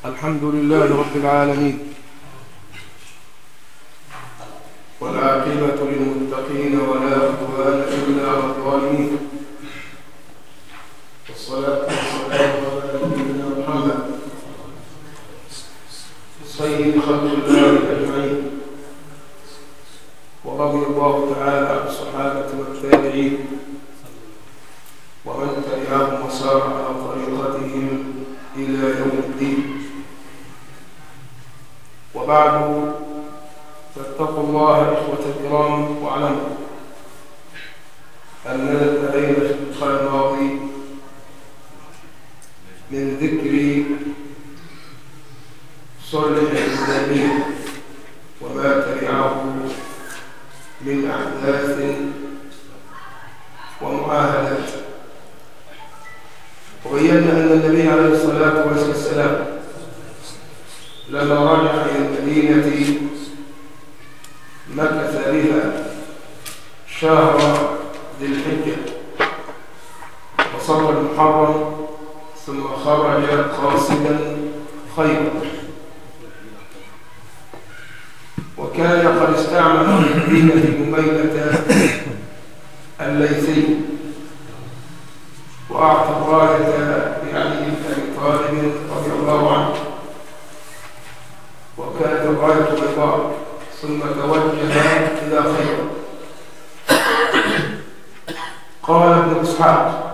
الحمد لله رب العالمين والعاقبة للمتقين ولا عدوان إلا على الظالمين والصلاة والسلام على نبينا محمد سيد خلق الله أجمعين ورضي الله تعالى عن الصحابة والتابعين ومن تبعهم وسار على طريقتهم إلى يوم الدين وبعد فاتقوا الله إخوة الكرام واعلموا أننا انتهينا في اللقاء الماضي من ذكر صلح الإسلامية وما تبعه من أحداث ومعاهدات وبينا أن النبي عليه الصلاة والسلام لما رجع إلى المدينة مكث بها شهر ذي الحجة وصلى المحرم ثم خرج قاصدا خيبر وكان قد استعمل في مدينة مميلة الليثي وأعطى الراية لعلي بن أبي طالب رضي الله عنه وكانت الراية بيضاء ثم توجه إلى خيبر قال ابن إسحاق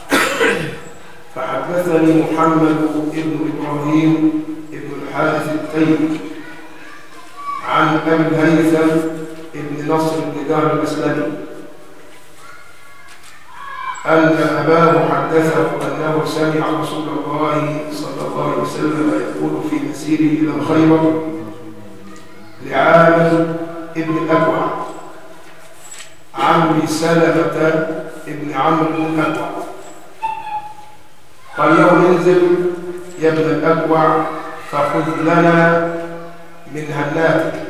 فحدثني محمد بن إبراهيم بن الحارث التيمي عن أبي الهيثم بن نصر بن دار الإسلامي أن أباه حدثه أنه سمع رسول الله صلى الله عليه وسلم يقول في مسيره إلى خيبر لعامر ابن الأكوع عم سلمة ابن عمرو بن الأكوع قال له انزل يا ابن الأكوع فخذ لنا من هناتك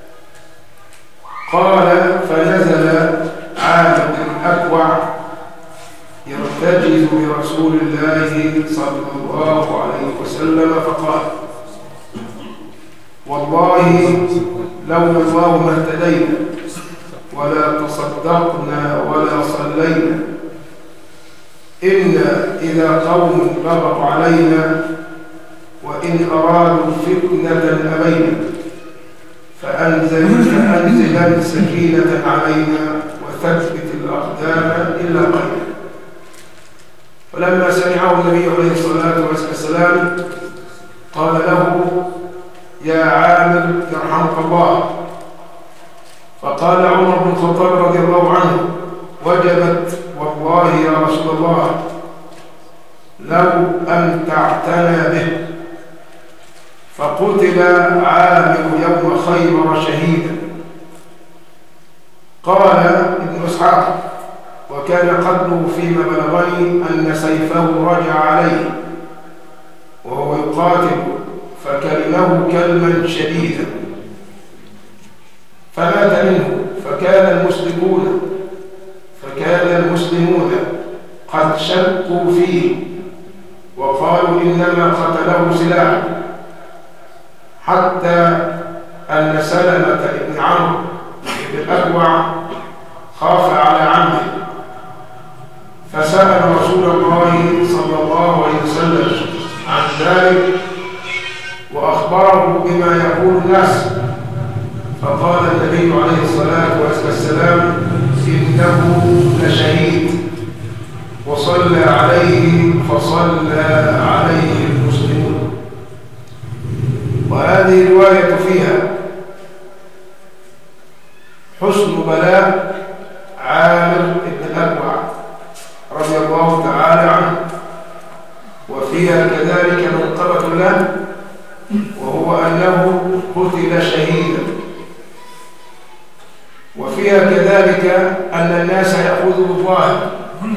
قال فنزل عامر بن الأكوع يرتجز برسول الله صلى الله عليه وسلم فقال والله لولا الله ما اهتدينا ولا تصدقنا ولا صلينا إن إذا قوم بغوا علينا وإن أرادوا فتنة أبينا فأنزل فأنزلا سكينة علينا وثبت الأقدام إلا قليلا فلما سمعه النبي عليه الصلاة والسلام قال له يا عامر يرحمك الله فقال عمر بن الخطاب رضي الله عنه وجبت والله يا رسول الله لو أمتعتنا به فقتل عامر يوم خيبر شهيدا قال ابن اسحاق وكان قتله فيما بلغني أن سيفه رجع عليه وهو يقاتل فكلمه كلما شديدا فمات منه فكان المسلمون فكان المسلمون قد شكوا فيه وقالوا إنما قتله سلاح حتى أن سلمة بن عمرو بن الأكوع خاف على عمه فسأل رسول الله صلى الله عليه وسلم عن ذلك وأخبره بما يقول الناس فقال النبي عليه الصلاة والسلام إنه لشهيد وصلى عليه فصلى عليه المسلمون وهذه الرواية فيها حسن بلاء عامر بن الأكوع رضي الله تعالى عنه وفيها كذلك منقبة له وهو أنه قتل شهيدا وفيها كذلك أن الناس يأخذوا بالظاهر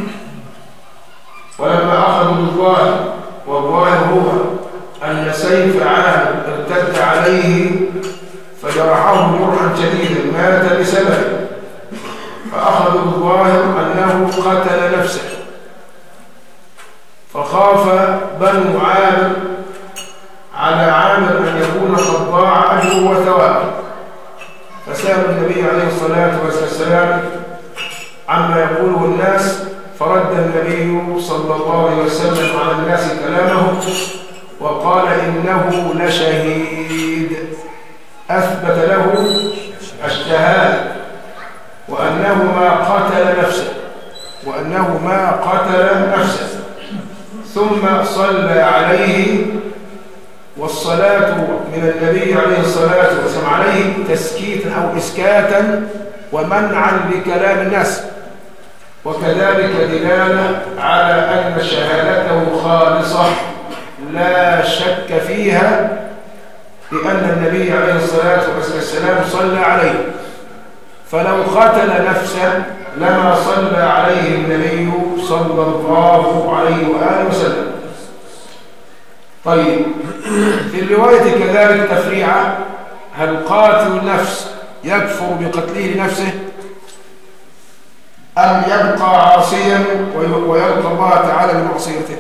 ولما أخذوا بالظاهر والظاهر هو أن سيف عامر ارتد عليه فجرحه جرحا شديدا مات بسببه فأخذوا الظاهر أنه قتل نفسه فخاف بنو عامر على عامل أن يكون قد ضاع أجره وثوابه فسأل النبي عليه الصلاة والسلام عما يقوله الناس فرد النبي صلى الله عليه وسلم على الناس كلامه وقال إنه لشهيد أثبت له الشهادة وأنه ما قتل نفسه وأنه ما قتل نفسه ثم صلى عليه والصلاة من النبي عليه الصلاة والسلام عليه تسكيتا أو إسكاتا ومنعا لكلام الناس وكذلك دلالة على أن شهادته خالصة لا شك فيها لأن النبي عليه الصلاة والسلام صلى عليه فلو قتل نفسه لما صلى عليه النبي صلى الله عليه وآله وسلم طيب في الرواية كذلك تفريعة هل قاتل النفس يكفر بقتله نفسه أم يبقى عاصيا ويلقى الله تعالى بمعصيته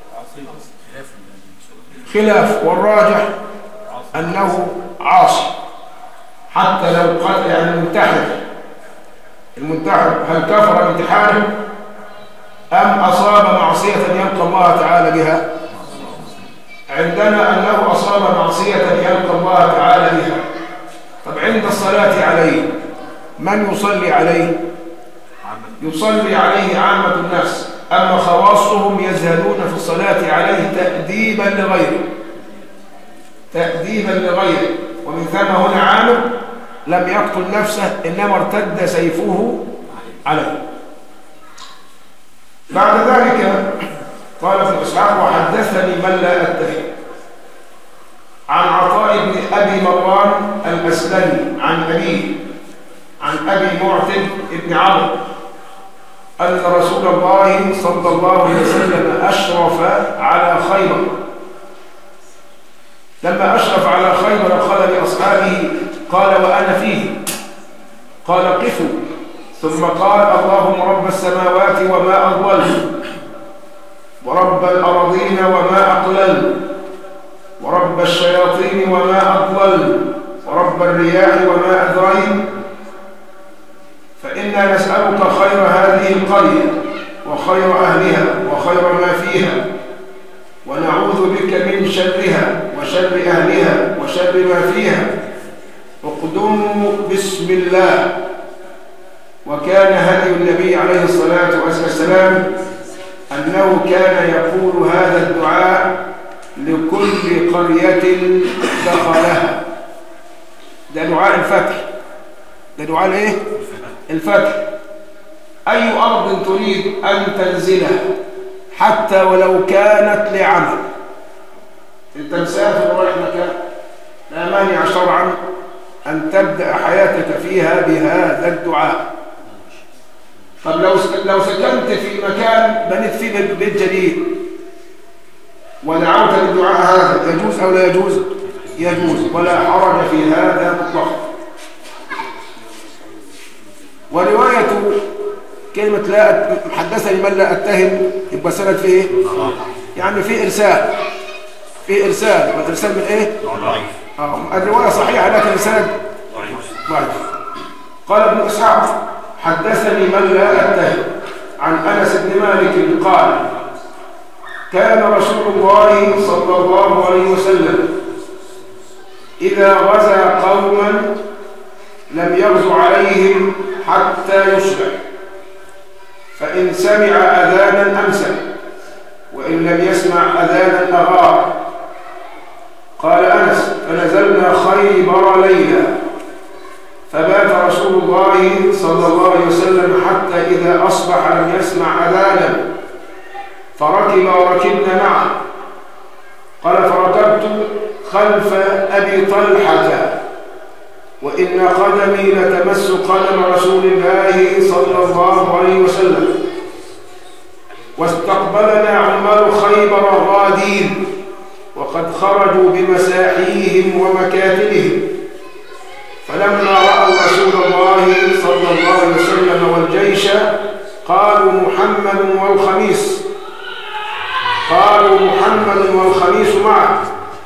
خلاف والراجح أنه عاصي حتى لو قتل يعني المنتحر المنتحر هل كفر بامتحانه أم أصاب معصية يلقى الله تعالى بها عندنا أنه أصاب معصية يلقى الله تعالى بها طب عند الصلاة عليه من يصلي عليه يصلي عليه عامة الناس أما خواصهم يزهدون في الصلاة عليه تأديبا لغيره تأديبا لغيره ومن ثم هنا عامر لم يقتل نفسه إنما ارتد سيفه عليه بعد ذلك قال ابن إسحاق وحدثني من لا أتهم عن عطاء بن أبي مروان الأسلمي عن أبيه عن أبي معتد بن عمرو أن رسول الله صلى الله عليه وسلم أشرف على خيبر لما أشرف على خيبر قال لأصحابه قال وأنا فيه قال قفوا ثم قال اللهم رب السماوات وما أضل ورب الأرضين وما أقلل ورب الشياطين وما أضلل ورب الرياح وما أذرين فإنا نسألك خير هذه القرية وخير أهلها وخير ما فيها ونعوذ بك من شرها وشر أهلها وشر ما فيها اقدموا بسم الله وكان هدي النبي عليه الصلاة والسلام أنه كان يقول هذا الدعاء لكل قرية دخلها ده دعاء الفتح ده دعاء الايه الفتح أي أرض تريد أن تنزلها حتى ولو كانت لعمل انت مسافر ورايح مكان لا مانع شرعا أن تبدأ حياتك فيها بهذا الدعاء طب لو لو سكنت في مكان بنيت فيه بيت جديد ودعوت للدعاء هذا يجوز أو لا يجوز يجوز ولا حرج في هذا مطلقا ورواية كلمة لا حدثني من لا أتهم يبقى سند في إيه؟ يعني في إرسال في إرسال والإرسال من إيه؟ آه. الرواية صحيحة لكن السند ضعيف قال ابن إسحاق حدثني من لا أتهم عن أنس بن مالك قال كان رسول الله صلى الله عليه وسلم إذا غزا قوما لم يغزو عليهم حتى يصبح فإن سمع أذانا أمسك وإن لم يسمع أذانا أغار قال أنس فنزلنا خيبر ليلا فبات رسول الله صلى الله عليه وسلم حتى إذا أصبح لم يسمع أذانا فركب وركبنا معه قال فركبت خلف أبي طلحة وإن قدمي لتمس قدم رسول الله صلى الله عليه وسلم واستقبلنا عمال خيبر غادين وقد خرجوا بمساحيهم ومكاتبهم فلما رأوا رسول الله صلى الله عليه وسلم والجيش قالوا محمد والخميس قالوا محمد والخميس معه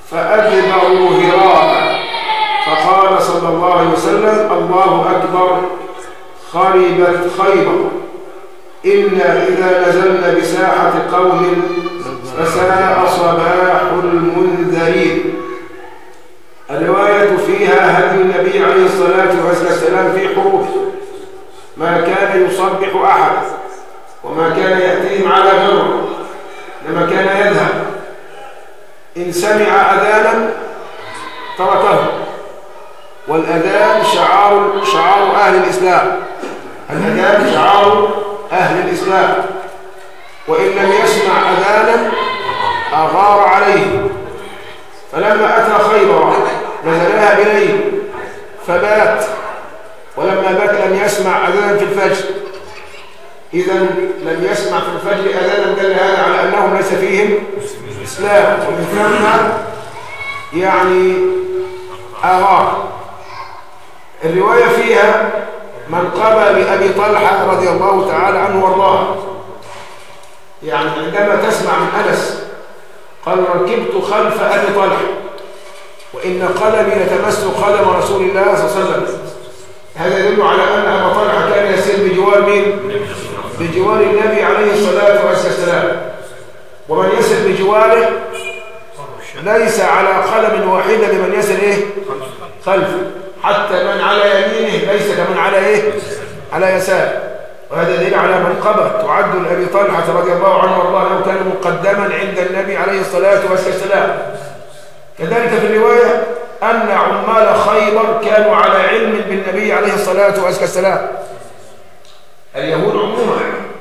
فأدبروا هرابا فقال صلى الله عليه وسلم الله أكبر خربت خيبر إنا إذا نزلنا بساحة قوم فساء صباح المنذرين الرواية فيها هدي النبي عليه الصلاة والسلام في حروف ما كان يصبح أحد وما كان يأتيهم على غره لما كان يذهب إن سمع أذانا تركه والأذان شعار شعار أهل الإسلام الأذان شعار أهل الإسلام وإن لم يسمع أذانا أغار عليه فلما أتى خيبر نزلها إليه فبات ولما بات لم يسمع أذانا في الفجر إذا لم يسمع في الفجر أذانا دل هذا على أنهم ليس فيهم إسلام ومن ثم يعني آغار الرواية فيها من قبل لأبي طلحة رضي الله تعالى عنه وارضاه يعني عندما تسمع من أنس قال ركبت خلف أبي طلحة وإن قدمي لتمس قدم رسول الله صلى الله عليه وسلم هذا يدل على أن أبا طلحة كان يسير بجوار مين؟ بجوار النبي عليه الصلاة والسلام ومن يسر بجواره ليس على قدم واحدة لمن يسر إيه؟ خلفه حتى من على يمينه ليس كمن على إيه؟ على يساره وهذا دليل على منقبة تعد لأبي طلحة رضي الله عنه وارضاه أنه كان مقدما عند النبي عليه الصلاة والسلام كذلك في الرواية أن عمال خيبر كانوا على علم بالنبي عليه الصلاة والسلام اليهود عموما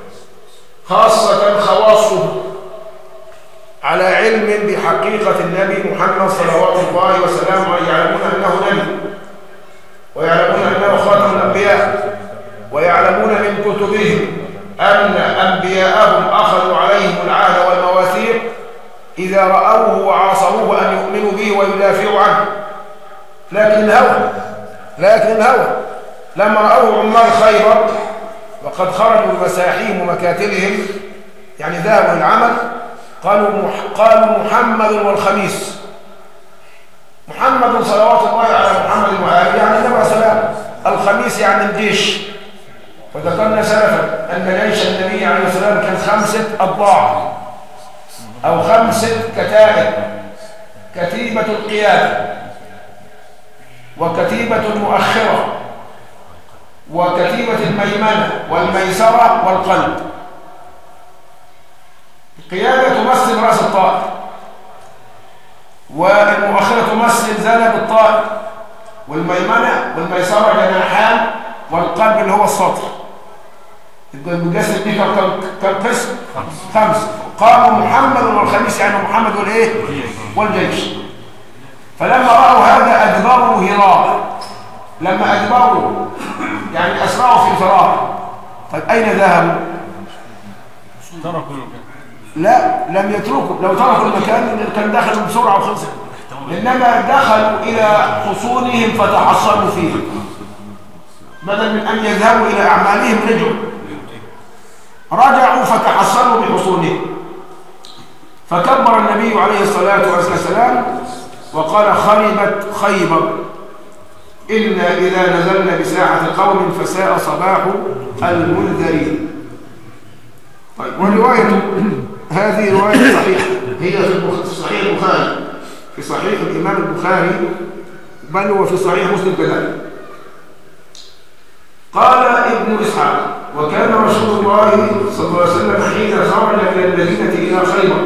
خاصة خواصه على علم بحقيقة النبي محمد صلوات الله وسلامه يعلمون أنه نبي ويعلمون أنه خاتم الأنبياء ويعلمون من كتبهم أن أنبياءهم أخذوا عليهم العهد والمواثيق إذا رأوه وعاصروه أن يؤمنوا به ويدافعوا عنه لكن الهوى لكن الهوى لما رأوه عمال خيبر وقد خرجوا بمساحيهم ومكاتلهم يعني ذهبوا للعمل قالوا مح قالوا محمد والخميس محمد صلوات الله على محمد وآله يعني النبي سلام الخميس يعني الجيش وذكرنا سلفا أن جيش النبي عليه السلام كان خمسة أضلاع أو خمسة كتائب كتيبة القيادة وكتيبة المؤخرة وكتيبة الميمنة والميسرة والقلب القيادة تمثل رأس الطائر والمؤخرة تمثل ذنب الطائر والميمنة والميسرة جناحان والقلب اللي هو السطر الجسد دي كم قسم خمسة قالوا محمد والخميس يعني محمد والايه والجيش فلما رأوا هذا أدبروا هرابا لما أدبروا يعني أسرعوا في الفرار طيب أين ذهبوا تركوا المكان لا لم يتركوا لو تركوا المكان كان دخلوا بسرعة وخلصوا إنما دخلوا إلى حصونهم فتحصنوا فيه بدل من أن يذهبوا إلى أعمالهم رجعوا رجعوا فتحصنوا بحصونهم فكبر النبي عليه الصلاة والسلام وقال خربت خيبر إنا إذا نزلنا بساحة قوم فساء صباح المنذرين طيب والرواية هذه رواية صحيحة هي في صحيح البخاري في صحيح الإمام البخاري بل وفي صحيح مسلم كذلك قال ابن إسحاق وكان رسول الله صلى الله عليه وسلم حين خرج من المدينة إلى خيبر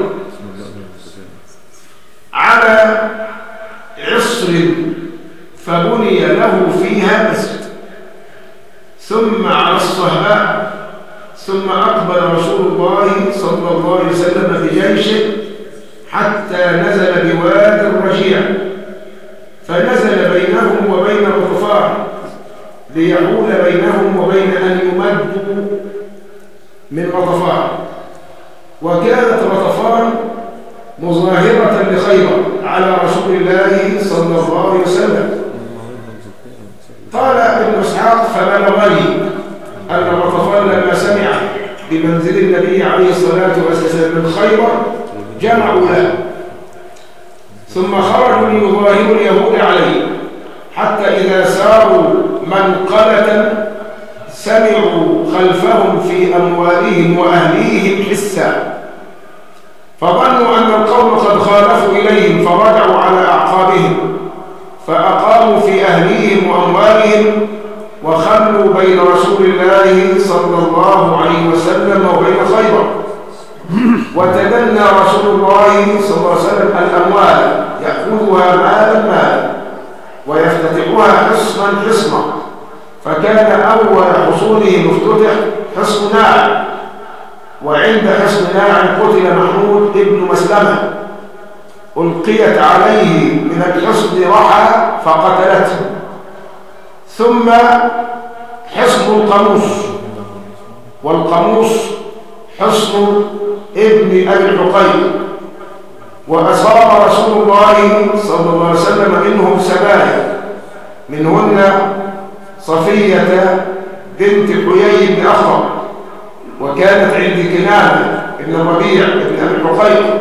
على عصر فبني له فيها مسجد ثم على الصهباء ثم أقبل رسول الله صلى الله عليه وسلم بجيشه حتى نزل بواد الرجيع فنزل بينهم وبين الغفار ليحول بينهم وبين أن يمدوا من غطفان وكانت غطفان مظاهرة لخيبر على رسول الله صلى الله عليه وسلم قال ابن اسحاق فبلغني أن غطفان لما سمع بمنزل النبي عليه الصلاة والسلام من خيبر جمعوا له ثم خرج رجل يظاهر اليهود عليه حتى إذا ساروا منقلة سمعوا خلفهم في أموالهم وأهليهم حسا فظنوا أن القوم قد خالفوا إليهم فرجعوا على أعقابهم فأقاموا في أهليهم وأموالهم وخلوا بين رسول الله صلى الله عليه وسلم وبين خيبر وتدنى رسول الله صلى الله عليه وسلم الأموال يأخذها مالا مالا ويفتتحها حصنا حصنا فكان أول حصوله مفتتح حصن ناعم وعند حصن ناعم قتل محمود ابن مسلمة ألقيت عليه من الحصن رحى فقتلته ثم حصن القاموس والقاموس حصن ابن أبي الحقيق وأصاب رسول الله صلى الله عليه وسلم منهم سبايا منهن صفية بنت حيي بن أخطر وكانت عند كنانة بن الربيع بن أبي الحقيق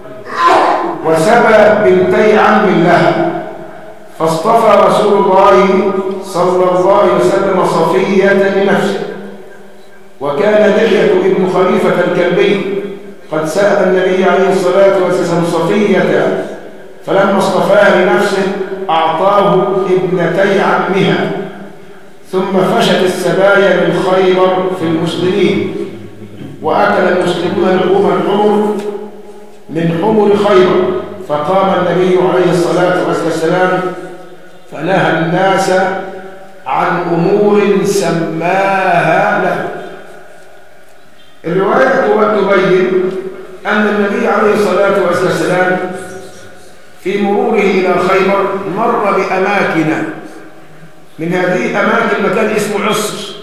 وسبى بنتي عم لها فاصطفى رسول الله صلى الله عليه وسلم صفية لنفسه وكان دحية ابن خليفة الكلبي قد سأل النبي عليه الصلاة والسلام صفية فلما اصطفاها لنفسه أعطاه ابنتي عمها ثم فشت السبايا من خيبر في المسلمين وأكل المسلمون لحوم الحمر من حمر خيبر فقام النبي عليه الصلاة والسلام فنهى الناس عن أمور سماها له الرواية تبين أن النبي عليه الصلاة والسلام في مروره إلى خيبر مر بأماكن من هذه الأماكن مكان اسمه عصر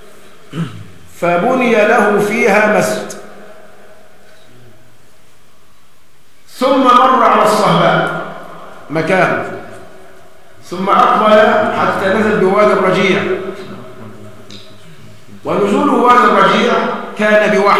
فبني له فيها مسجد ثم مر على الصهباء مكان ثم أقبل حتى نزل بوادي الرجيع ونزول وادي الرجيع كان بوحي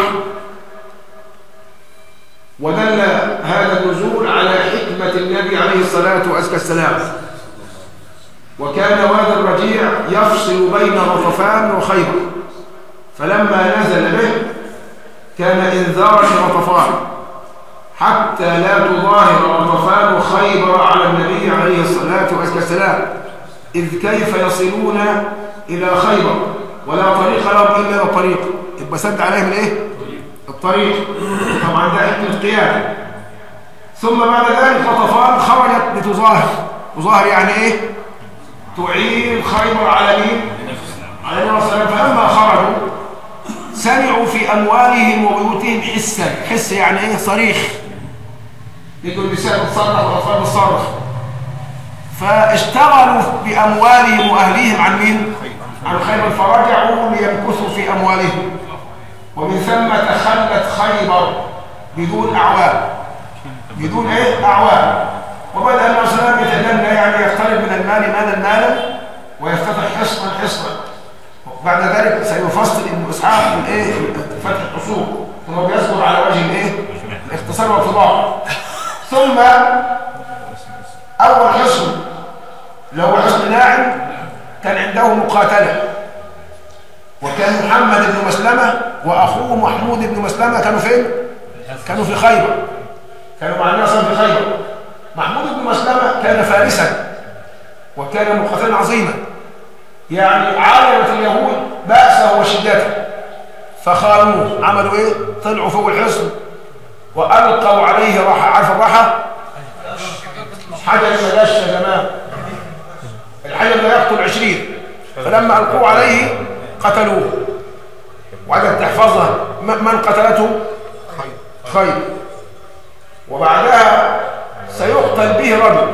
ودل هذا النزول على حكمة النبي عليه الصلاة والسلام وكان وادي الرجيع يفصل بين غطفان وخيبر فلما نزل به كان انذارا لغطفان حتى لا تظاهر غطفان خيبر على النبي عليه الصلاة والسلام إذ كيف يصلون إلى خيبر ولا طريق لهم إلا الطريق يبقى سد عليهم الايه الطريق طبعا ده حكمة قيادة ثم بعد ذلك غطفان خرجت لتظاهر تظاهر يعني ايه تعين خيبر على مين على النبي صلى الله عليه وسلم فلما خرجوا سمعوا في أموالهم وبيوتهم حسا حس يعني ايه صريخ يقول النساء بتصرخ والأطفال بتصرخ فاشتغلوا بأموالهم وأهليهم عن مين؟ عن خيبر فرجعوا ليمكثوا في أموالهم ومن ثم تخلت خيبر بدون أعوام بدون إيه؟ أعوام وبدأ النبي صلى الله عليه وسلم يتدنى يعني يقترب من المال مالا مالا ويفتتح حصنا حصنا بعد ذلك سيفصل ابن إسحاق من إيه؟ فتح الأصول ثم بيذكر على وجه الإيه؟ الاختصار والطباع ثم أول حصن اللي هو حصن ناعم كان عنده مقاتلة وكان محمد بن مسلمة وأخوه محمود بن مسلمة كانوا فين؟ كانوا في خيبر كانوا مع الناس في خيبر محمود بن مسلمة كان فارسا وكان مقاتلا عظيما يعني عالمت اليهود بأسه وشدته فخانوه عملوا ايه؟ طلعوا فوق الحصن وألقوا عليه راحة عارف الراحة؟ حجر مدش يا جماعة الحجر لا يقتل عشرين فلما ألقوا عليه قتلوه وعدد تحفظها من قتلته خير وبعدها سيقتل به رجل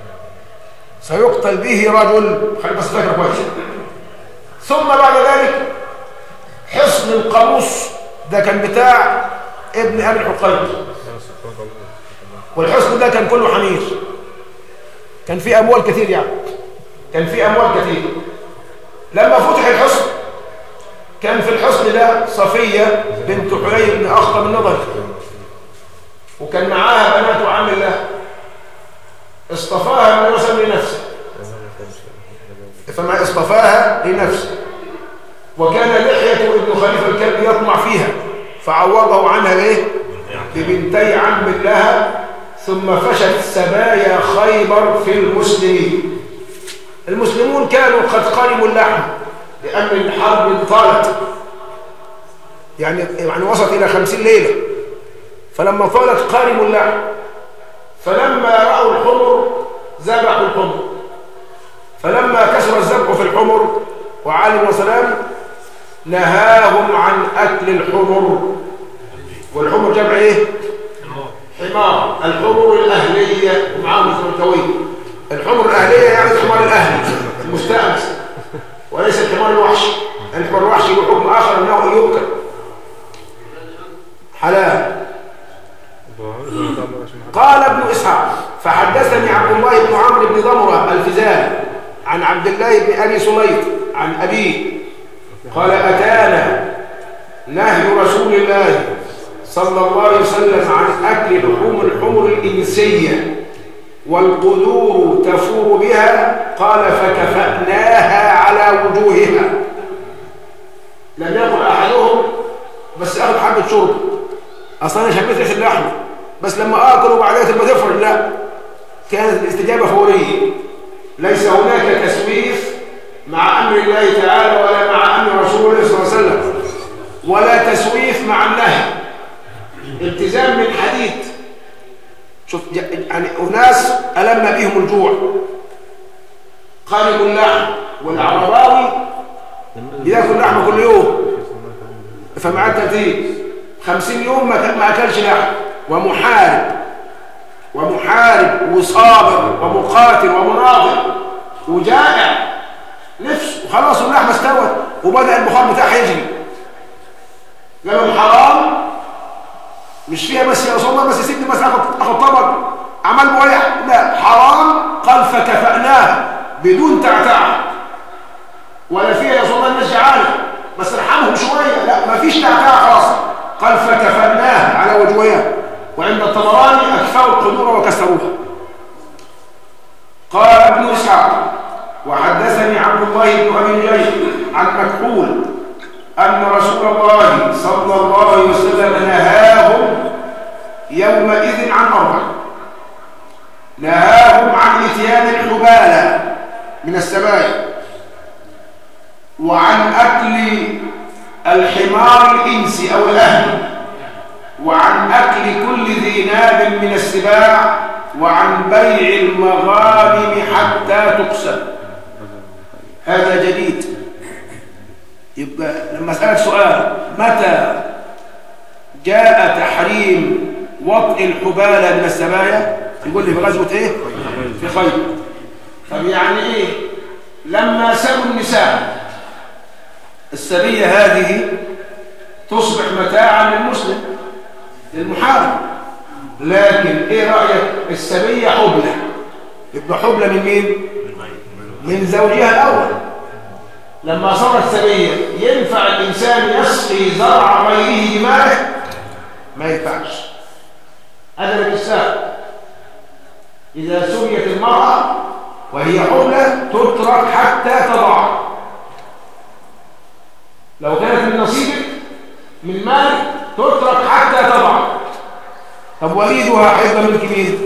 سيقتل به رجل خلي بس فاكر كويس ثم بعد ذلك حصن القاموس ده كان بتاع ابن ابي الحقيق والحصن ده كان كله حمير كان فيه اموال كثير يعني كان فيه اموال كثير لما فتح الحصن كان في الحصن ده صفية بنت حلي بن أخطب النظر وكان معاها بنات عم الله اصطفاها النبي صلى الله عليه وسلم لنفسه فما اصطفاها لنفسه وكان لحية ابن خليفة الكلب يطمع فيها فعوضه عنها بايه ببنتي عم لها ثم فشت سبايا خيبر في المسلمين المسلمون كانوا قد قرموا اللحم لأن الحرب طالت يعني يعني وصلت إلى خمسين ليلة فلما طالت قرموا اللحم فلما رأوا الحمر ذبحوا الحمر فلما كسر الذبح في الحمر وعلم وسلام نهاهم عن أكل الحمر والحمر جمع إيه؟ حمار الحمر الأهلية ومعاهم الفرنكوية الحمر الأهلية يعني الحمار الأهلي المستأنس وليس الحمار الوحشي الحمار الوحشي له حكم آخر أنه يؤكل حلال قال ابن إسحاق فحدثني عبد الله بن عمرو بن ضمرة الفزاري عن عبد الله بن أبي سليط عن أبيه قال أتانا نهي رسول الله صلى الله عليه وسلم عن أكل لحوم الحمر الإنسية والقدور تفور بها قال فكفأناها على وجوهها لم يقل أحدهم بس أخذ حبة شرب أصلا أنا شميت ريح اللحمة بس لما آكل وبعدها تبقى تفرد لا كانت الاستجابة فورية ليس هناك تسويف مع أمر الله تعالى ولا مع أمر رسوله صلى الله عليه وسلم ولا تسويف مع النهي التزام من حديد شوف يعني أناس ألم بهم الجوع قارب اللحم والعرباوي ياكل لحمه كل يوم فمعاه ترتيب خمسين يوم ما أكلش لحم ومحارب ومحارب وصابر ومقاتل ومناضل وجائع نفسه وخلاص اللحمه استوت وبدا البخار بتاعها يجري لما حرام مش فيها بس يا رسول الله بس سيبني بس اخد اخد طبق عمل بويح لا حرام قال فكفأناه بدون تعتعه ولا فيها يا رسول الله الناس جعانه بس ارحمهم شويه لا ما فيش تعتعه خلاص قال فكفأناه على وجوهها وعند الطبراني اكفاوا القدور وكسروها قال ابن اسحاق وحدثني عبد الله بن ابي جيش عن مكحول ان رسول الله صلى الله عليه وسلم نهاهم يومئذ عن اربع نهاهم عن اتيان الحبالة من السماء وعن اكل الحمار الانسي او الاهلي وعن اكل كل ذي ناب من السباع وعن بيع المغانم حتى تقسم هذا جديد يبقى لما اسالك سؤال متى جاء تحريم وطئ الحبالة من السبايا يقول لي في غزوة ايه في خير طب يعني ايه لما سابوا النساء السبية هذه تصبح متاعا للمسلم للمحارب لكن ايه رأيك السبية حبلة يبقى حبلة من مين من زوجها الأول لما صارت سبية ينفع الإنسان يسقي زرع غيره بماله ما ينفعش هذا الإنسان إذا سبيت المرأة وهي حبلة تترك حتى تضع لو كانت من نصيبك من مالك تترك حتى تضع طب وليدها حفظ ملك مين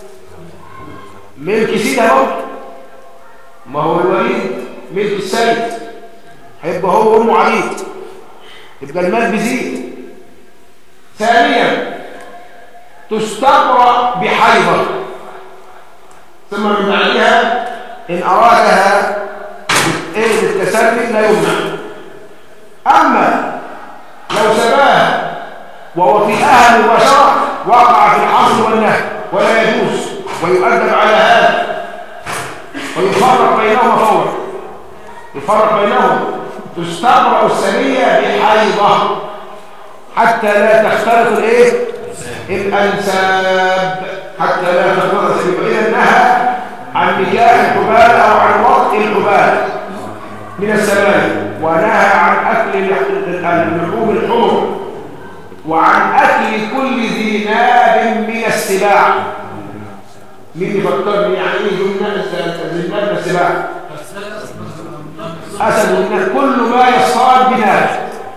ملك سيدها برضه ما هو الوليد ملك السيد هيبقى هو امه عبيد يبقى المال بيزيد ثانيا تستقرأ بحيضة ثم من بعدها إن أرادها إيه التسلي لا يمنع أما لو سباها ووطئها مباشرة وقع في الحصر والنهي ولا يجوز ويؤدب على هذا ويفرق بينهما فورا يفرق بينهم تستبرأ السنية بحيضة حتى لا تختلط الايه الانساب حتى لا تختلط السنية اذا نهى عن نكاح الحبال او عن وقت الحبال من السماء ونهى عن اكل اللحوم الحمر وعن اكل كل ذي ناب من السباع مين يفكرني يعني ايه ذناب ذناب السباع اسد والناب كل ما يصطاد بنابه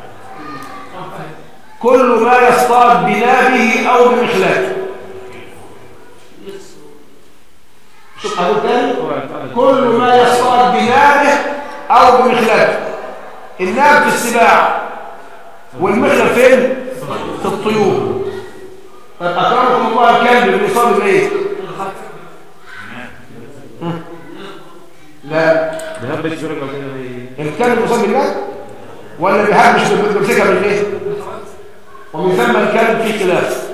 كل ما يصطاد بنابه او بمخلاته شوف هقول تاني كل ما يصطاد بنابه او بمخلاته الناب في السباع والمخلب فين في الطيور طيب اكرمكم الله الكلب اللي يصاب بايه هم؟ لا بهبت شرب كده هي الكلب مصاب بالناب ولا بيهبش بيمسكها بالايه ومن ثم الكلب فيه خلاف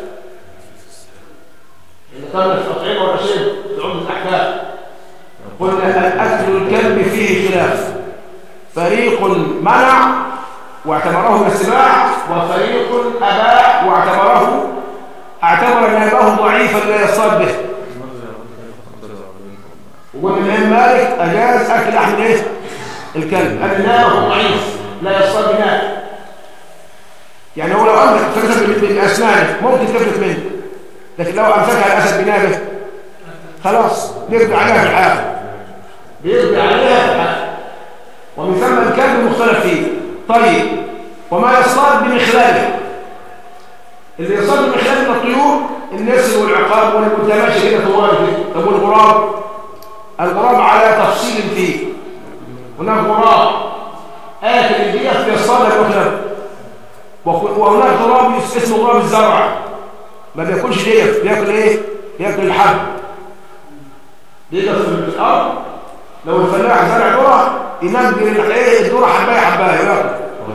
إذا كان في أطعمة ولا شيء في عمد الأحكام قلنا الأكل الكلب فيه خلاف فريق منع واعتبره من السباع وفريق أباء واعتبره اعتبر أن أباه ضعيفا لا يصاب به وقلنا الإمام مالك أجاز أكل لحم إيه؟ الكلب أن نامه ضعيف لا يصاب بنام يعني هو لو أمسك فلسف بأسنانه ممكن تفلت منه لكن لو أمسكها الأسد بنابه خلاص بيرجع عليها في الحال بيرجع عليها في الحال ومن ثم الكلب مختلف فيه طيب وما يصطاد بمخلاله اللي يصطاد بمخلال من الطيور النسر والعقاب واللي ماشي كده طوال كده طب والغراب الغراب على تفصيل فيه هناك غراب آكل الجيف يصطاد المخلب وهناك غراب اسمه غراب الزرع ما بياكلش جيف بياكل ايه بياكل الحب بيجي في الارض لو الفلاح زرع ذره ينجر الايه الذره حبايه حبايه ياكل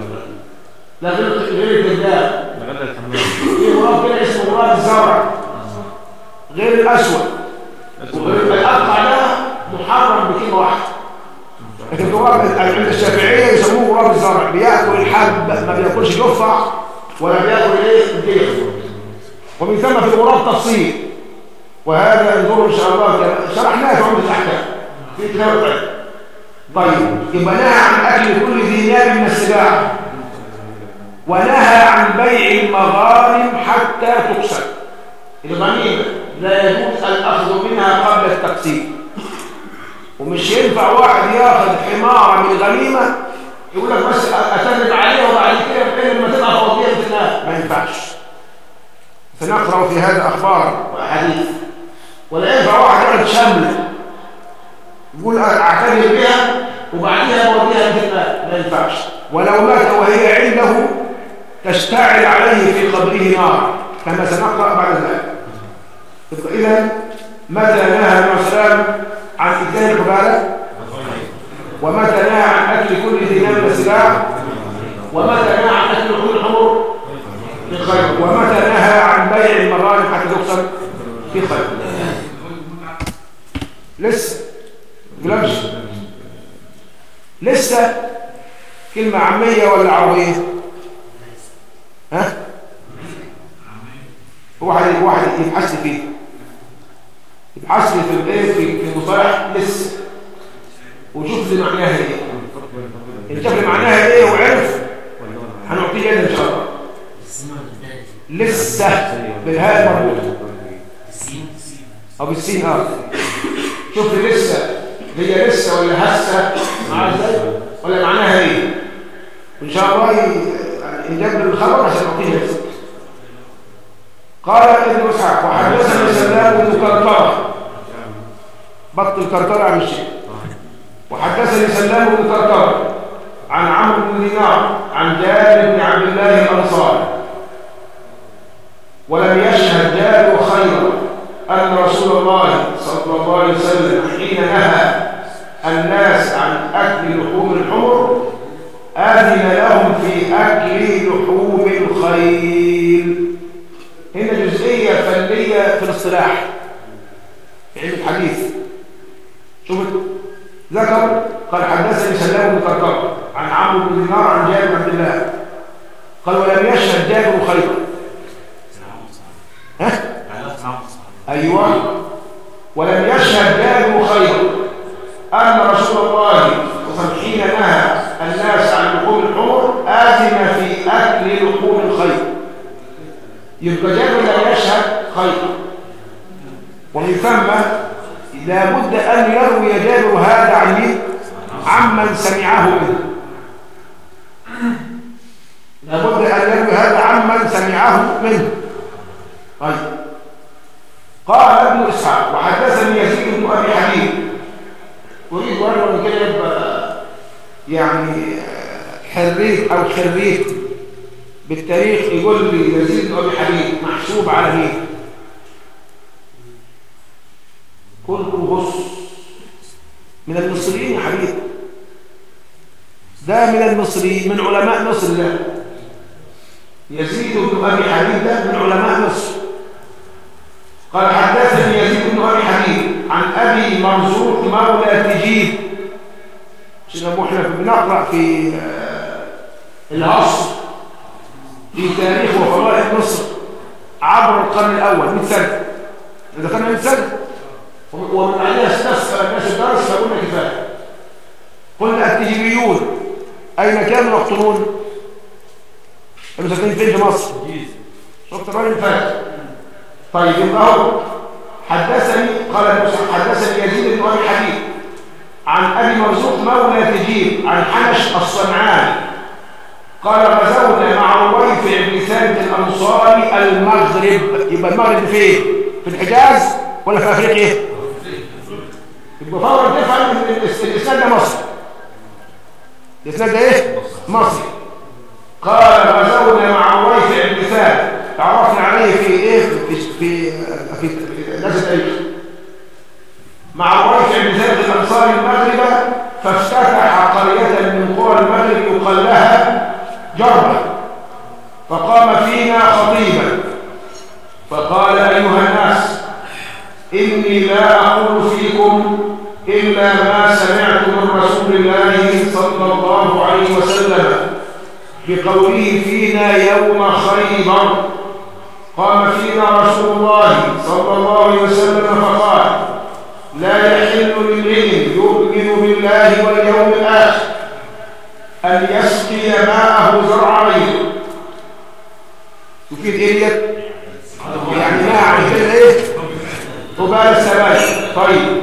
لا غير غير الكذاب لغدا الحمام في غراب كده اسمه غراب الزرع غير الاسود وغير الاقطع ده محرم بكلمه واحده لكن الغراب عند الشافعيه يسموه غراب الزرع بياكل الحب ما بياكلش جفع ولا بياكل ايه الجيف ومن ثم في الغراب تفصيل وهذا انظروا ان شاء الله كما شرحناه في عمده الاحكام في كتاب الطيب طيب يبقى نهى عن اكل كل ذي ناب من السباع ونهى عن بيع المغانم حتى تقسم الغنيمه لا يجوز الاخذ منها قبل التقسيم ومش ينفع واحد ياخذ حماره من الغنيمه يقول لك بس اتدرب عليها وبعد كده بين لما تبقى فاضيه بتنام ما ينفعش سنقرأ في هذا أخبار وأحاديث ولا ينفع واحد يقعد شاملة يقول أعتذر بها وبعدها أوديها مثل ما ما ينفعش ولو مات وهي عنده تشتعل عليه في قبره نار كما سنقرأ بعد ذلك إذا متى نهى النبي صلى الله عليه وسلم عن إتيان الحبالة ومتى نهى عن أكل كل ذي نام السباع ومتى نهى عن أكل كل الحمر في خير ومتى نهى عن بيع المغانم حتى تقسم في خير لسه مقلمش لسه كلمة عامية ولا عربية ها واحد واحد يبحث لي فيه يبحث لي في الايه في في المصطلح لسه وشوف لي معناها ايه ان شاف لي معناها ايه وعرف هنعطيه جدا ان شاء الله لسه بالهاء المربوطه او بالسين اه شوف لي لسه هي لسه ولا هسه معاها ازاي ولا معناها ايه ان شاء الله نجيب له الخبر عشان نعطيه لسه قال ابن اسحاق وحدثنا سلام بن كركره بطل كركره عن الشيء وحدثني سلام بن كركره عن عمرو بن دينار عن جابر بن عبد الله الانصاري ولم يشهد جابر خيرا أن رسول الله صلى الله عليه وسلم حين نهى الناس عن أكل لحوم الحمر أذن لهم في أكل لحوم الخيل هنا جزئية فنية في الاصطلاح في علم الحديث شوف ذكر قال حدثني سلام بن كركر عن عمرو بن دينار عن جابر بن عبد الله قال ولم يشهد جابر خيرا ها ايوه ولم يشهد جابر خيرا ان رسول الله حين نهى الناس عن لحوم الحمر اذن في اكل لحوم الخير يبقى جابر لا يشهد خيرا ومن ثم لابد أن يروي جابر هذا عن مين؟ عمن سمعه منه لابد أن يروي هذا عمن سمعه منه طيب قال ابن إسحاق وحدثني يزيد بن أبي حبيب أريد أن كده يبقى يعني حريت أو خريت بالتاريخ يقول لي يزيد بن أبي حبيب محسوب على مين كلكم بص من المصريين يا حبيبي ده من المصريين من علماء مصر ده يزيد بن أبي حبيب ده من علماء مصر قال حدثني يزيد بن أبي حبيب عن أبي مرزوق مولى تجيب شنو احنا بنقرأ في العصر في تاريخ وفضائل مصر عبر القرن الأول 100 سنة إذا كان 100 سنة ومن عليها استسفر الناس الدرس فقلنا كفاية قلنا التجيبيون أين كانوا يقتلون؟ كانوا ساكنين فين في مصر؟ شفت الراجل فات طيب يبقى هو حدثني قال حدثني يزيد بن ابي حبيب عن ابي مرزوق مولى تجيب عن حنش الصنعاني قال غزونا مع رويفع بن ثابت الانصاري المغرب يبقى المغرب فين؟ في الحجاز ولا في افريقيا؟ يبقى فورا تفهم ان الاسناد ده مصر الاسناد ده ايه؟ مصر قال غزونا مع رويفع بن ثابت تعرفنا عليه في ايه في في في, في ناس الايش مع رويفع بن ثابت الانصاري المغرب فافتتح قريه من قرى المغرب يقال لها جربه فقام فينا خطيبا فقال ايها الناس اني لا اقول فيكم الا ما سمعت من رسول الله صلى الله عليه وسلم بقوله فينا يوم خيبر قام فينا رسول الله صلى الله عليه وسلم فقال لا يحل لامرئ يؤمن بالله واليوم الاخر ان يسقي ماءه زرع غيره تفيد ايه ديت يعني ماء عن كده ايه طبال السماء طيب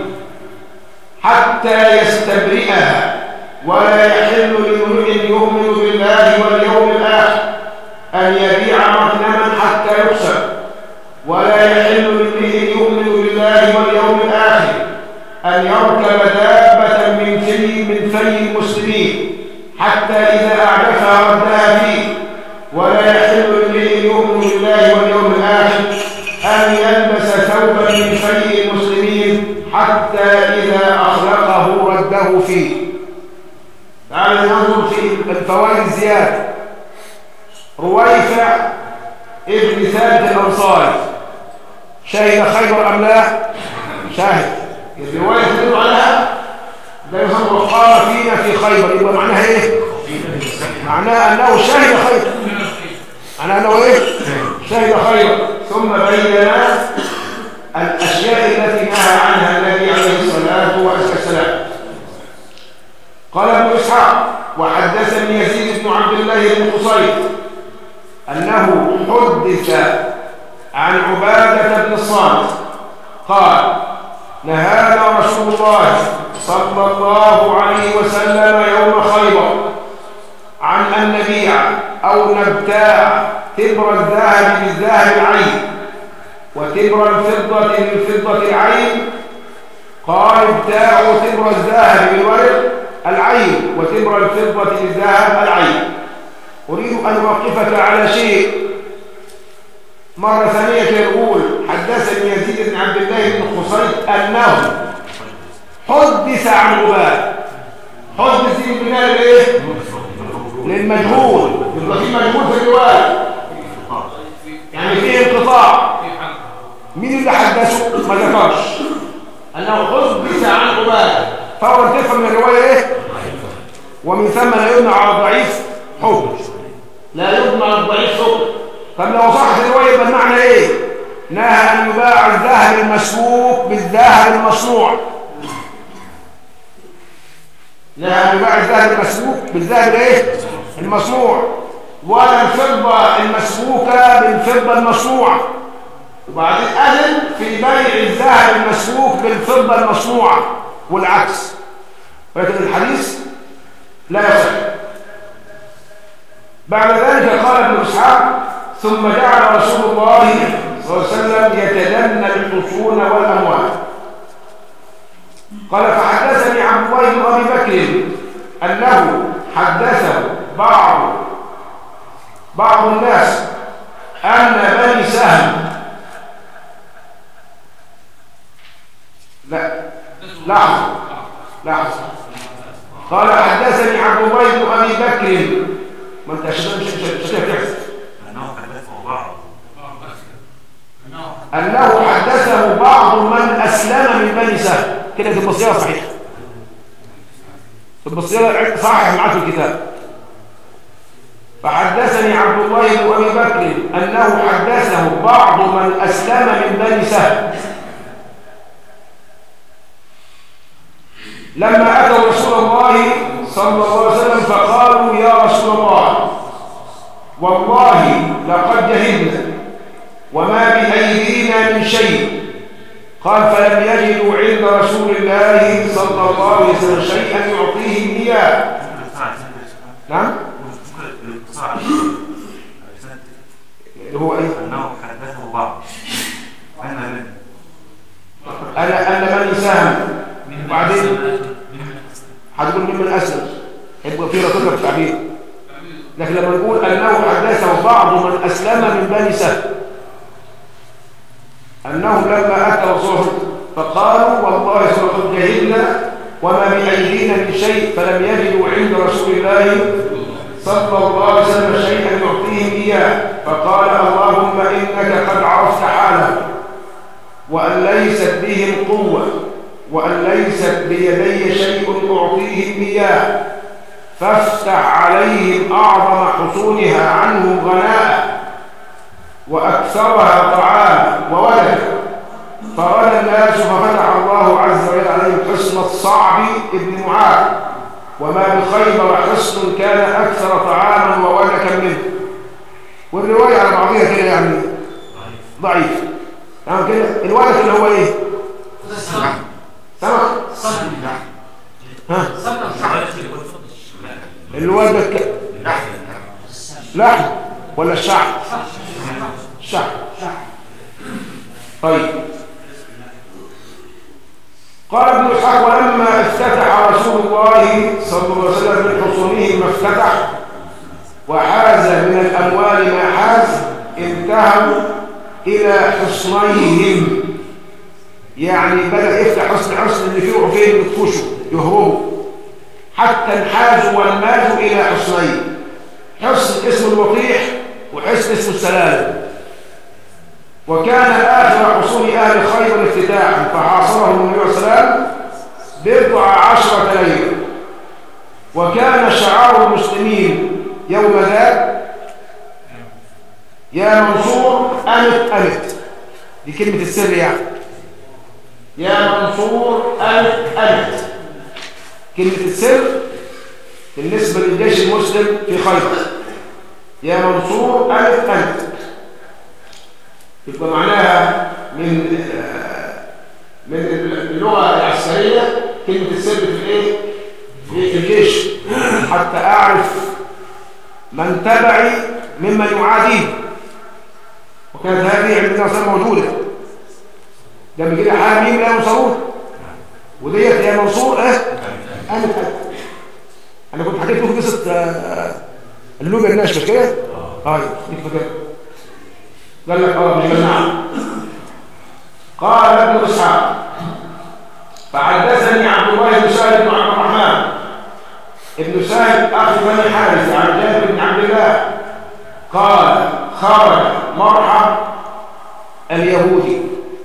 حتى يستبرئها ولا يحل لامرئ يؤمن بالله واليوم الاخر ان يبيع مغنما حتى يكسب ولا يحل لامرئ يؤمن بالله واليوم الاخر ان يركب دابه من في من في المسلمين حتى اذا اعجفها ردها فيه ولا يحل لامرئ يؤمن بالله واليوم الاخر ان يلبس ثوبا من في المسلمين حتى اذا اخلقه رده فيه تعالوا ننظر في الفوائد الزياده رويفع ابن ثابت الانصاري شهد خيبر ام لا شاهد الروايه تدل عليها لا يصدق قال فينا في خيبر يبقى معناها ايه معناها انه شهد خيبر معناها انه ايه شهد خيبر ثم بين الاشياء التي نهى عنها النبي عليه الصلاه والسلام قال ابن اسحاق وحدثني يزيد بن عبد الله بن قصير أنه حدث عن عبادة بن الصامت قال نهانا رسول الله صلى الله عليه وسلم يوم خيبر عن أن نبيع أو نبتاع تبر الذهب بالذهب العين وتبر الفضة بالفضة العين قال ابتاعوا تبر الذهب بالورق العين وتبر الفضة بالذهب العين أريد أن أوقفك على شيء مرة ثانية يقول حدثني يزيد بن عبد الله بن خصيت أنه حدث عن عباد حدث دي بناء الايه؟ للمجهول يبقى في مجهول في الرواية يعني فيه انقطاع مين اللي حدثه؟ ما ذكرش أنه حدث عن عباد فورا تفهم من الرواية ايه؟ ومن ثم لا يمنع على الضعيف حكم لا يضمن الضعيف حكم طب لو صحت الروايه يبقى المعنى ايه نهى ان يباع الذهب المسبوك بالذهب المصنوع نهى ان يباع الذهب المسبوك بالذهب الايه المصنوع ولا الفضه المسبوكه بالفضه المصنوعه وبعدين أذن في بيع الذهب المسلوك بالفضة المصنوعة والعكس ولكن الحديث لا يصح بعد ذلك قال ابن إسحاق ثم جعل رسول الله صلى الله عليه وسلم يتجنى الحصون والأموال قال فحدثني عبد الله بن أبي بكر أنه حدثه بعض بعض الناس أن بني سهم لا لحظة لحظة قال حدثني عبد الله بن أبي بكر ما أنت شباب مش مش مش هتحسب أنه حدثه بعض أنه حدثه بعض من أسلم من بني سهم كده في البصيرة صحيحة في البصيرة صحيح معاه في الكتاب فحدثني عبد الله بن أبي بكر أنه حدثه بعض من أسلم من بني سهم لما أتوا رسول الله صلى الله عليه وسلم فقالوا يا رسول الله والله لقد جهلنا وما بأيدينا من شيء قال فلم يجدوا عند رسول الله صلى الله عليه وسلم شيئا يعطيهم إياه نعم اللي هو إيه أنه حدثه بعض أنا من أنا أنا من سهم وبعدين هتقول ممن أسلم يبقى في رقيقة في التعبير لكن لما نقول أنه حدثه بعض من أسلم من بني سهم أنهم لما أتوا رسول فقالوا والله سوف جهلنا وما بأيدينا من شيء فلم يجدوا عند رسول الله صلى الله عليه وسلم شيئا يعطيهم إياه فقال اللهم إنك قد عرفت حاله وأن ليست بهم قوة وأن ليست بيدي شيء أعطيهم إياه فافتح عليهم أعظم حصونها عنهم غناء وأكثرها طعاما وولدا فغدا الناس ففتح الله عز وجل عليهم حصن الصعب ابن معاذ وما بخيبر حصن كان أكثر طعاما وولدا منه والرواية على بعضها كده يعني ضعيف تمام كده الولد اللي هو ايه سمك ها الولد ك... لحم ولا الشعر الشعر طيب قال ابن اسحاق ولما افتتح رسول الله صلى الله عليه وسلم من حصونه ما افتتح وحاز من الاموال ما حاز انتهوا الى حصنيهم يعني بدا يفتح حصن حصن اللي فيه فين يتفشوا يهربوا حتى انحازوا وانمازوا الى حصنين حصن اسمه الوطيح وحصن اسمه السلالم وكان آخر حصول أهل خيبر افتتاحا فحاصرهم النبي عليه السلام بضع عشرة ليلة وكان شعار المسلمين يوم ذاك يا منصور أمت أمت دي كلمة السر يعني يا منصور أمت أمت كلمة السر بالنسبة للجيش المسلم في خيبر يا منصور أمت أمت يبقى معناها من من اللغة العسكرية كلمة السر في الايه؟ في الجيش حتى أعرف من تبعي ممن يعاديه وكانت هذه عندنا صار موجودة لما كده حاميم لا ينصرون وديت يا منصور اه أنا أنا كنت حكيت لكم قصة آه، اللوبيا الناشفة مش كده؟ اه ديك فكرة قال لك اه مش نعم قال ابن اسحاق فحدثني عبد الله بن سهل بن عبد الرحمن ابن سهل اخي بني حارث عن جابر بن عبد الله قال خرج مرحب اليهودي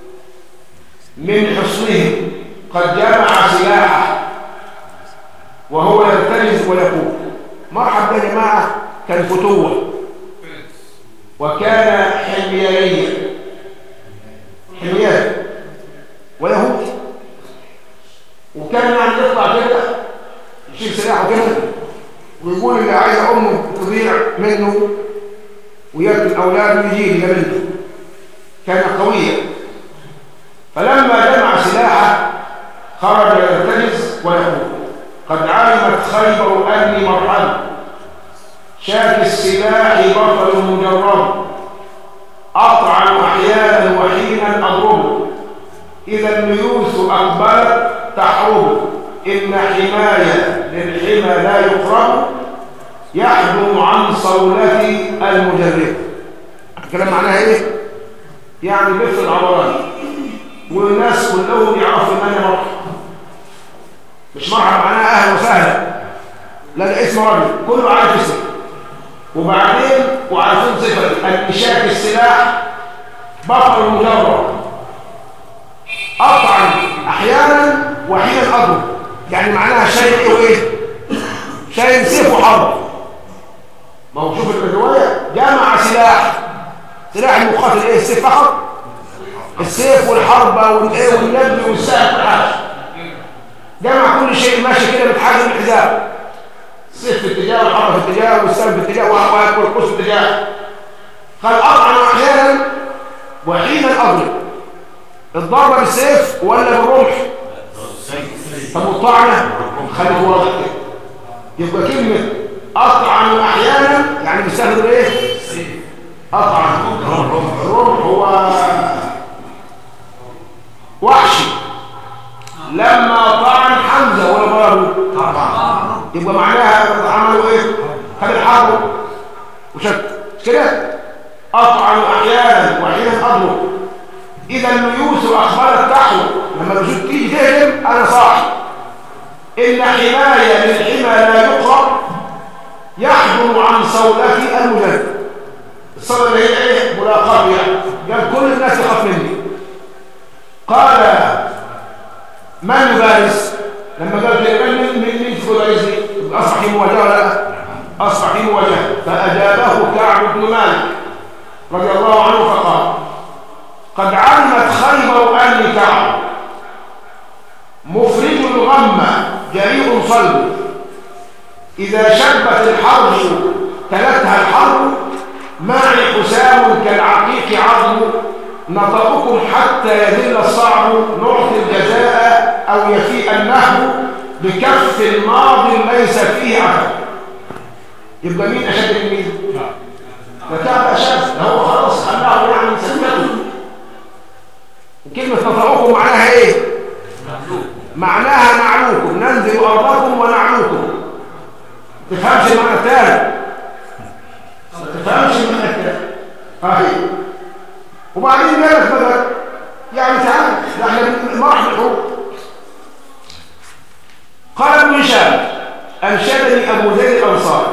من حصنهم قد جمع سلاحه وهو يلتمس ويقول مرحب يا جماعه كان فتوه وكان حميريا حميان ويهودي وكان يعني يطلع كده يشيل سلاحه كده ويقول اللي عايز امه تضيع منه ويرمي اولاده ويجي لي منه كان قويا فلما جمع سلاحه خرج يرتجز ويقول قد علمت خيبر أني مرحب شاك السلاح بطل مجرب أطعن أحيانا وحينا أضرب إذا النيوس أقبلت تحرب إن حماية للحمى لا يقرب يحجم عن صولتي المجرب الكلام معناها إيه؟ يعني مثل العبرات والناس كلهم يعرفوا ان انا مرحب مش مرحب معناها اهلا وسهلا لا ده اسم راجل كله عارف اسمه وبعدين وعارفين صفه الاشاك السلاح بطل مجرد اطعن احيانا وحينا اضرب يعني معناها شيء ايه وايه شيء سيف وحرب ما هو شوف الروايه جمع سلاح سلاح المقاتل ايه السيف فقط السيف والحربة والايه والنبل والسهم والحاجة جمع كل شيء ماشي كده متحاجز الحزام السيف في اتجاه والحربة في اتجاه والسهم في اتجاه والقوس في اتجاه قال أطعن أحيانا وحينا أضرب الضربة بالسيف ولا بالرمح طب والطعنة خلي واضح كده يبقى كلمة أطعن أحيانا يعني بيستخدم ايه؟ أطعن الرمح هو وحشي لما طعن حمزة ولا ضربه يبقى معناها عملوا ايه خد الحرب وشك كده اطعن احيانا واحيانا اضرب اذا النيوس اخبرت تحوى لما الوجود تيجي تهجم انا صاحي ان حمايه للحمى لا يقرب يحجم عن صولتي المجرد الصوله اللي هي ايه ملاقاه يعني قال كل الناس يخاف مني قال من يبارز لما قال كده من من من تبارزني اصبح في مواجهه ولا لا اصبح في مواجهه فاجابه كعب بن مالك رضي الله عنه فقال قد علمت خيبر اني كعب مفرد الغم جريء صلب اذا شبت الحرب تلتها الحرب معي حسام كالعقيق عظم نطقكم حتى يذل الصعب نعطي الجزاء أو يفيء النهب بكف الماض ليس فيه عهد يبقى مين أشد من مين؟ فتعب أشد ده هو خلاص خلاه يعني سلمته وكلمة نطقكم معناها إيه؟ معناها نعلوكم ننزل أرضكم ونعلوكم تفهمش المعنى الثاني تفهمش المعنى الثاني صحيح وبعدين جالك بدل يعني تعال احنا مرح الحروب قال ابن هشام انشدني ابو زيد الانصاري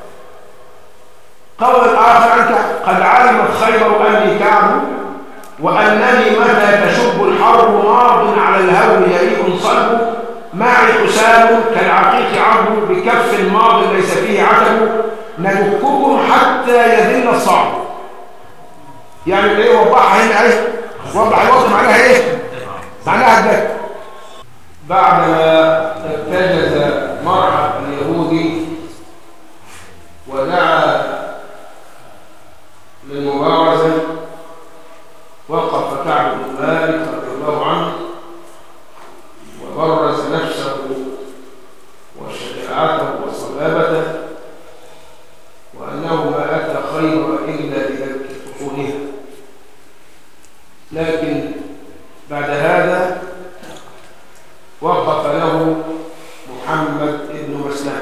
قول الاخر عنك قد علمت خيبر اني كعب وانني متى تشب الحرب ماض على الهول يريء صلب معي حسام كالعقيق عرض بكف ماض ليس فيه عتب ندككم حتى يذل الصعب يعني ايه وضحها هنا ايه وضح الوضع معناها ايه معناها الدك بعدما اتجز مرحب اليهودي ودعا للمبارزة وقف كعب بن مالك رضي الله عنه وبرز نفسه وشجاعته وصلابته وأنه ما أتى خير إلا بذلك فحولها لكن بعد هذا وقف له محمد بن مسلمة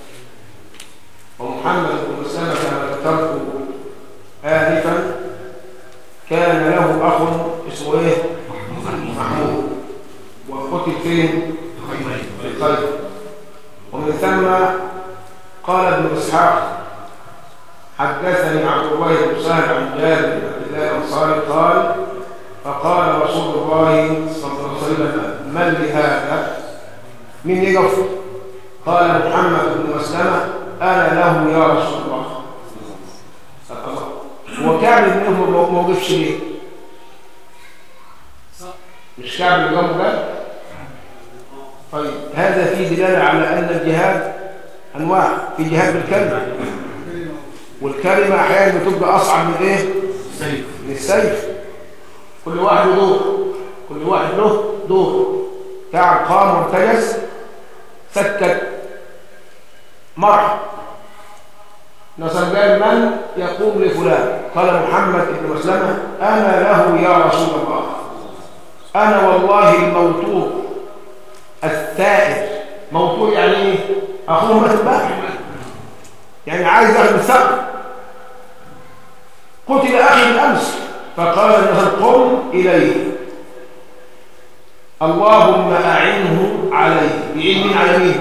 ومحمد بن مسلمة كما ذكرت آنفا كان له أخ اسمه إيه؟ محمود وقتل فين؟ في الخير ومن ثم قال ابن إسحاق حدثني عبد الله بن سهل عن جابر بن عبد الله الانصاري قال فقال رسول الله صلى الله عليه وسلم من لهذا من يقف قال محمد بن مسلمه انا له يا رسول الله صلى الله هو كعب بن عمر ما وقفش ليه مش كعب اللي جنبه ده طيب هذا فيه دلاله على ان الجهاد انواع في جهاد بالكلمه والكلمة أحيانا بتبقى أصعب من إيه؟ سيف من السيف كل واحد له دور كل واحد له دور تعب قام وارتجز سكت مرح نصر قال من يقوم لفلان قال محمد بن مسلمة أنا له يا رسول الله أنا والله الموتور الثائر موتور يعني إيه؟ أخوه مات امبارح يعني عايز ياخد الثقل قتل أخي بالأمس فقال النصر قم إليه اللهم أعنه عليه بعلم على مين؟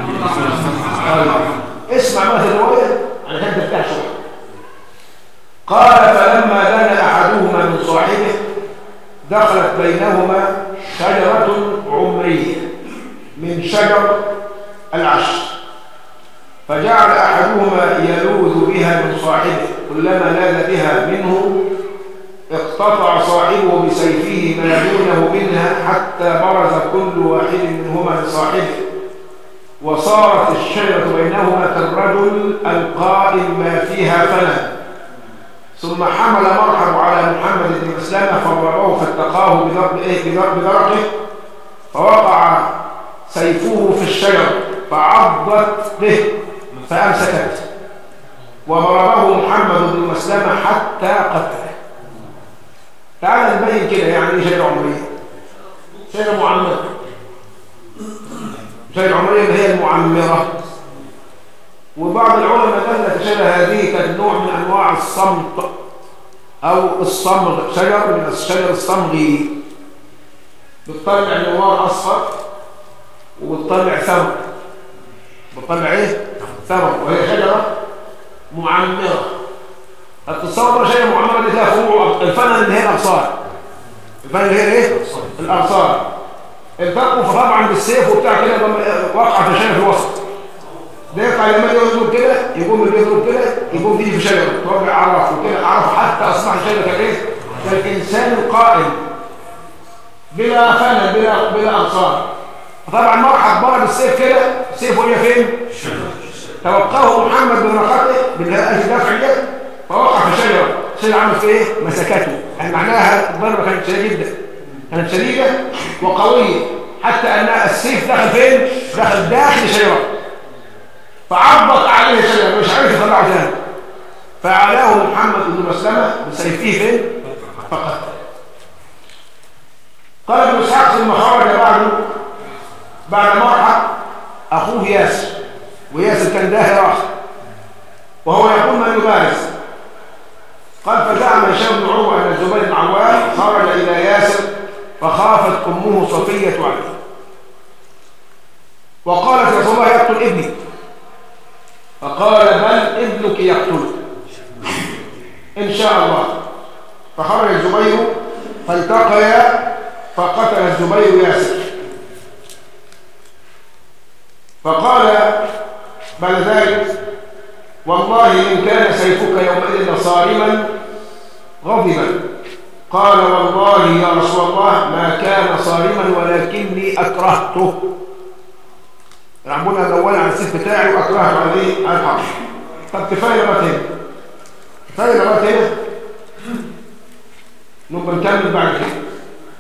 اسمع مثل الرواية علشان ترتاح شوية قال فلما دنا أحدهما من صاحبه دخلت بينهما شجرة عمرية من شجر العشر فجعل أحدهما يلوذ بها من صاحبه كلما لاذ بها منه اقتطع صاحبه بسيفه ما دونه منها حتى برز كل واحد منهما لصاحبه وصارت الشجرة بينهما كالرجل القائم ما فيها فنى ثم حمل مرحب على محمد بن مسلمة فضربه فاتقاه بضرب إيه بضرب درقه فوقع سيفه في الشجر فعضت به فأمسكت وضربه محمد بن مسلمة حتى قتله تعال نبين كده يعني ايه شجرة عمرية شجرة معمرة شجرة عمرية اللي هي المعمرة وبعض العلماء قال لك شجرة هذه كانت نوع من أنواع الصمت أو الصمغ شجر من الشجر الصمغي بتطلع نوار أصفر وبتطلع ثمر بتطلع إيه؟ ثمر وهي شجرة معمرة التصور شجرة معمرة دي فيها فروع الفن اللي هي الأبصار الفن اللي هي إيه؟ الأبصار الفرق فطبعا بالسيف وبتاع كده وقع في شجرة في الوسط ده يقع لما يضرب كده يقوم اللي يضرب كده يقوم تيجي في شجره ترجع عرف وكده عرف حتى اصبح الشجره كايه كالانسان القائم بلا فن بلا بلا ابصار طبعا مرحب ضرب السيف كده السيف وهي فين توقاه محمد بن رقاته بالهاء الدفع اليد فوقع في الشجره الشجره عملت ايه مسكته يعني معناها الضربه كانت شديده جدا كانت شديده وقويه حتى ان السيف دخل فين دخل داخل الشجره فعبط عليه شجره مش عارف يطلعه تاني فعلاه محمد بن مسلمه بسيفه فين فقط قال ابن اسحاق ثم خرج بعده بعد مرحب اخوه ياسر وياسر كان داهي راسه وهو يقول من يبارز قال فزعم هشام بن عروه ان الزبير بن عوام خرج الى ياسر فخافت امه صفيه عليه وقالت يا الله يقتل ابني فقال بل ابنك يقتله إن شاء الله فخرج الزبير فالتقيا فقتل الزبير ياسر فقال بعد ذلك والله إن كان سيفك يومئذ صارما غضبا قال والله يا رسول الله ما كان صارما ولكني أكرهته ربنا دول عن السيف بتاعي واكرهه عليه على الحرب طب كفايه لغايه هنا كفايه لغايه هنا نبقى نكمل بعد كده